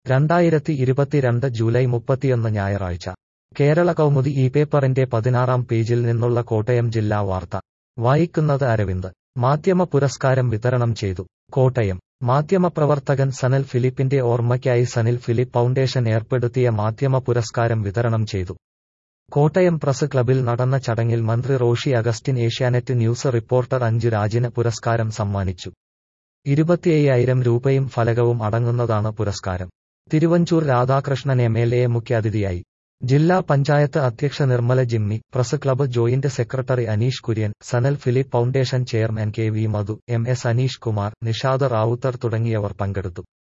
രണ്ടായിരത്തി ഇരുപത്തിരണ്ട് ജൂലൈ മുപ്പത്തിയൊന്ന് ഞായറാഴ്ച കേരള കൗമുദി ഈ പേപ്പറിന്റെ പതിനാറാം പേജിൽ നിന്നുള്ള കോട്ടയം ജില്ലാ വാർത്ത വായിക്കുന്നത് അരവിന്ദ് മാധ്യമ പുരസ്കാരം വിതരണം ചെയ്തു കോട്ടയം മാധ്യമപ്രവർത്തകൻ സനൽ ഫിലിപ്പിന്റെ ഓർമ്മയ്ക്കായി സനിൽ ഫിലിപ്പ് ഫൗണ്ടേഷൻ ഏർപ്പെടുത്തിയ മാധ്യമ പുരസ്കാരം വിതരണം ചെയ്തു കോട്ടയം പ്രസ് ക്ലബിൽ നടന്ന ചടങ്ങിൽ മന്ത്രി റോഷി അഗസ്റ്റിൻ ഏഷ്യാനെറ്റ് ന്യൂസ് റിപ്പോർട്ടർ അഞ്ജു രാജിന് പുരസ്കാരം സമ്മാനിച്ചു ഇരുപത്തിയ്യായിരം രൂപയും ഫലകവും അടങ്ങുന്നതാണ് പുരസ്കാരം Thiruvanchoor Radhakrishnan M L A മുഖ്യാതിഥിയായി ജില്ലാ പഞ്ചായത്ത് അധ്യക്ഷ Nirmala Jimmy press club joint secretary Aneesh Kurian Sanal Philip foundation chairman K V Madhu M S Aneesh Kumar Nishad Ravuthar തുടങ്ങിയവർ പങ്കെടുത്തു